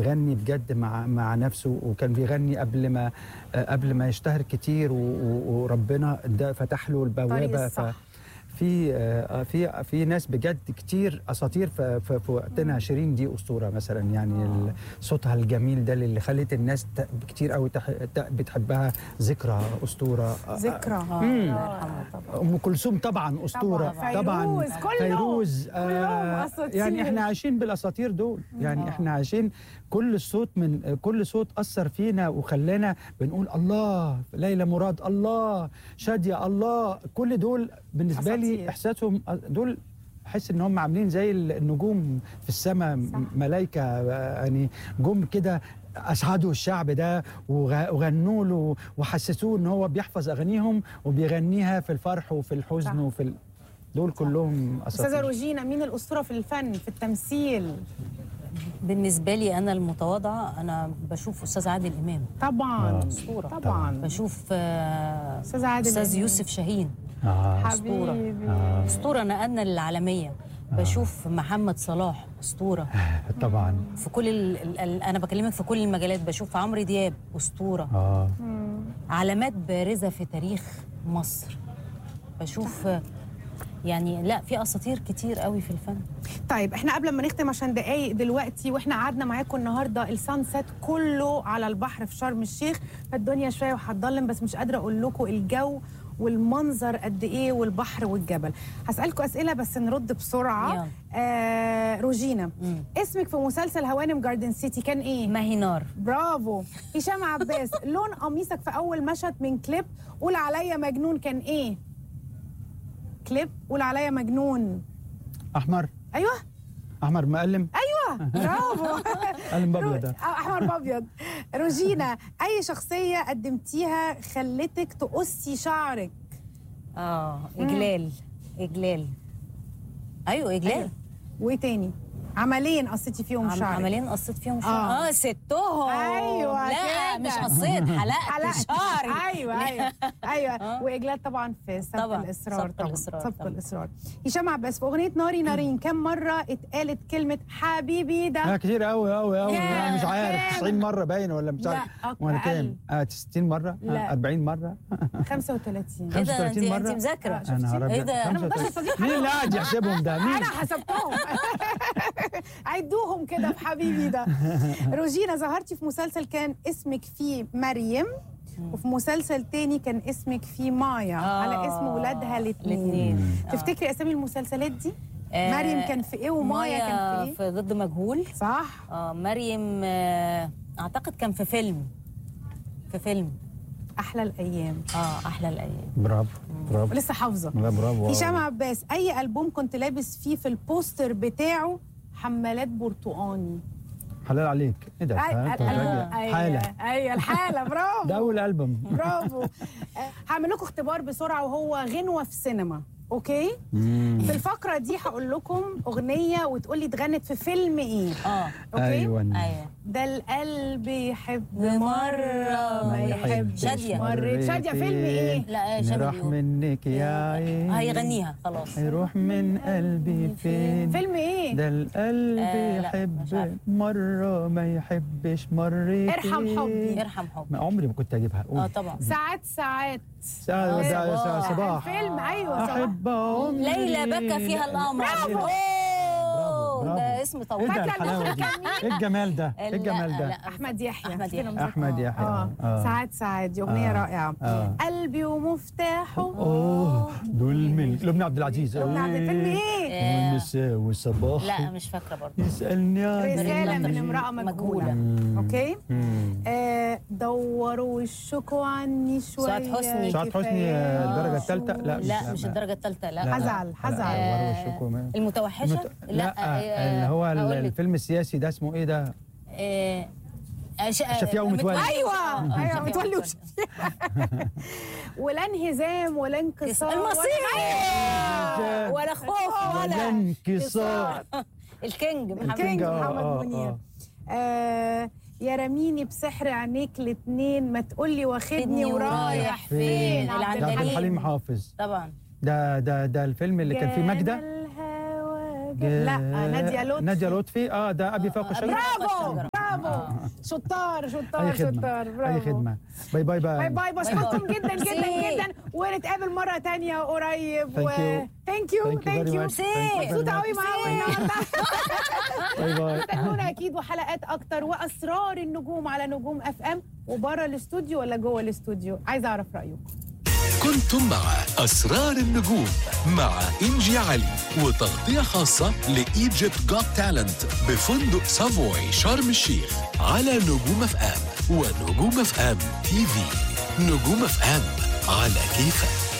بيغني بجد مع مع نفسه وكان بيغني قبل ما آه، قبل ما يشتهر كتير و- و- وربنا ده فتح له البوابه الصح. في آه، في في ناس بجد كتير اساطير في, في, في وقتنا شيرين دي اسطوره مثلا يعني ال- صوتها الجميل ده اللي خلت الناس ت- كتير قوي تح- ت- بتحبها ذكرى اسطوره آه، ذكرى اه مم. الله يرحمه طبعا ام كلثوم طبعا اسطوره طبعاً. طبعا فيروز، كلهم- فيروز كلهم أساطير. يعني احنا عايشين بالاساطير دول يعني آه. احنا عايشين كل صوت من كل صوت اثر فينا وخلانا بنقول الله ليلى مراد الله شاديه الله كل دول بالنسبه لي أساطير. احساسهم دول احس ان هم عاملين زي النجوم في السماء ملائكه يعني جم كده اسعدوا الشعب ده وغ- وغنوا له وحسسوه ان هو بيحفظ اغانيهم وبيغنيها في الفرح وفي الحزن صح. وفي ال... دول كلهم استاذه اساطير روجينا مين الاسطوره في الفن في التمثيل بالنسبه لي انا المتواضعه انا بشوف استاذ عادل امام طبعا آه. اسطوره طبعا بشوف آه، استاذ عادل استاذ إمام. يوسف شاهين آه. حبيبي آه. اسطوره نقلنا للعالميه بشوف محمد صلاح اسطوره طبعا في كل ال... ال... ال... انا بكلمك في كل المجالات بشوف عمرو دياب اسطوره اه علامات بارزه في تاريخ مصر بشوف آه، يعني لا في اساطير كتير قوي في الفن طيب احنا قبل ما نختم عشان دقايق دلوقتي واحنا قعدنا معاكم النهارده السانسيت كله على البحر في شرم الشيخ فالدنيا شويه وهتضلم بس مش قادره اقول لكم الجو والمنظر قد ايه والبحر والجبل هسالكم اسئله بس نرد بسرعه يلا. آه روجينا مم. اسمك في مسلسل هوانم جاردن سيتي كان ايه ماهي نار برافو هشام عباس لون قميصك في اول مشهد من كليب قول عليا مجنون كان ايه كليب قول عليا مجنون احمر ايوه احمر مقلم ايوه برافو قلم رو- بابيض ده آه، احمر بابيض روجينا اي شخصيه قدمتيها خلتك تقصي شعرك اه اجلال اجلال ايوه اجلال أيوة. وايه تاني عملين قصيتي فيهم عم شعرك عملين قصيت فيهم شعر آه. اه, ستهم أيوة لا كده. مش قصيت حلقت حلقت. شعري ايوه ايوه ايوه آه. واجلال طبعا في سبق طبعاً، الاصرار سبق طبعا الإصرار سبق طبعاً. الاصرار هشام عباس في اغنيه ناري نارين كم مره اتقالت كلمه حبيبي اه ده كتير قوي قوي قوي يا انا مش عارف كام؟ 90 مره باين ولا مش لا، عارف أقل. ولا كام اه 60 مره لا. آه 40 مره 35 ايه ده انت 35 انت مرة؟ مذاكره آه، انا شفتي؟ عربي إيه ده؟ أنا ما أقدرش أصدق مين اللي قاعد يحسبهم ده مين انا حسبتهم عدوهم كده في حبيبي ده روجينا ظهرتي في مسلسل كان اسمك فيه مريم وفي مسلسل تاني كان اسمك فيه مايا آه، على اسم ولادها الاثنين الاثنين آه. تفتكري اسامي المسلسلات دي آه، مريم كان في ايه ومايا كان في ايه في ضد مجهول صح اه مريم آه اعتقد كان في فيلم في فيلم احلى الايام اه احلى الايام برافو برافو ولسه حافظه لا برافو هشام عباس اي البوم كنت لابس فيه في البوستر بتاعه حمالات برتقاني حلال عليك ايه ده أي- أنت أيوة، راجل أيوة، حاله ايوه الحاله برافو ده اول البوم برافو آه، هعمل لكم اختبار بسرعه وهو غنوه في سينما اوكي مم. في الفقره دي هقول لكم اغنيه وتقولي اتغنت في فيلم ايه اه اوكي ايوه ايوه ده القلب يحب مرة مره ما يحبش شادية. مرة شادية فيلم ايه لا آه، شادي راح بيقول. منك يا عيني هيغنيها خلاص هيروح من قلبي فين فيلم ايه ده القلب آه، لا، مش يحب عارفة. مرة ما يحبش مرتين ارحم حبي. ارحم حب ما عمري ما كنت اجيبها قول. اه طبعا ساعات ساعات ساعة آه، ده صباح. ساعة صباح الفيلم ايوه صباح أحب عمري ليلى بكى فيها القمر برافو. أوه، برافو. ده اسم ايه طويل ده فاكرة الحلاوة المخرج دي كان مين؟ ايه الجمال ده ايه لا، الجمال ده لا. احمد يحيى أحمد كده يحيى. مذاكرة. احمد يحيى اه آه. ساعات ساعات دي اغنيه آه. رائعه آه. قلبي ومفتاحه اوه دول من لبنى عبد العزيز لبنى عبد الفيلم ايه آه، والمساء والصباح لا مش فاكره برضه يسألني عن رساله من قلبي. امراه مجهوله مم. اوكي مم. آه دوروا وشكوا عني شويه سعاد حسني. سعاد حسني كفاية آه، الدرجة الثالثة لا لا مش الدرجه الثالثه لا, لا، حزعل، لا، حزعل. لا، آه، وروا الشكوى ما- المتوحشه المت- لا اللي هو هقول لك. الفيلم السياسي ده اسمه ايه ده؟ آه، آه، ش- آه، شفيقة ومتولي. متولي. ايوه آه، ايوه شفيقة متولي ومتولي. ولا انهزام ولا انكسار المصير أيوة. ولا خوف ولا ولا انكسار الكينج محمد الكينج آه، محمد آه، منير آه. آه يا رميني بسحر عينيك الاتنين ما تقولي واخدني خدني ورايح ورايح فين فين؟ عبد ده عبد العندليب. الحليم حافظ طبعا ده ده ده الفيلم اللي كان فيه جانا ماجدة الهوى جا- لا نادية لطفي نادية لطفي اه ده ابي فوق الشجرة برافو الشجرة. برافو برافو شطار شطار اي خدمه شطار برافو اي خدمه باي باي باي باي باي بشكركم جدا جدا ميرسي. جدا ونتقابل مره تانية قريب Thank you. ثانك يو Thank you ثانك very يو much. Thank you very مبسوطه قوي much. معاكم النهارده باي باي استنونا اكيد وحلقات اكتر واسرار النجوم على نجوم اف ام وبره الاستوديو ولا جوه الاستوديو عايزه اعرف رايكم كنتم مع أسرار النجوم مع إنجي علي وتغطية خاصة لإيجيبت جوت تالنت بفندق سافوي شرم الشيخ على نجوم اف ام ونجوم اف ام تي في نجوم اف ام على كيفك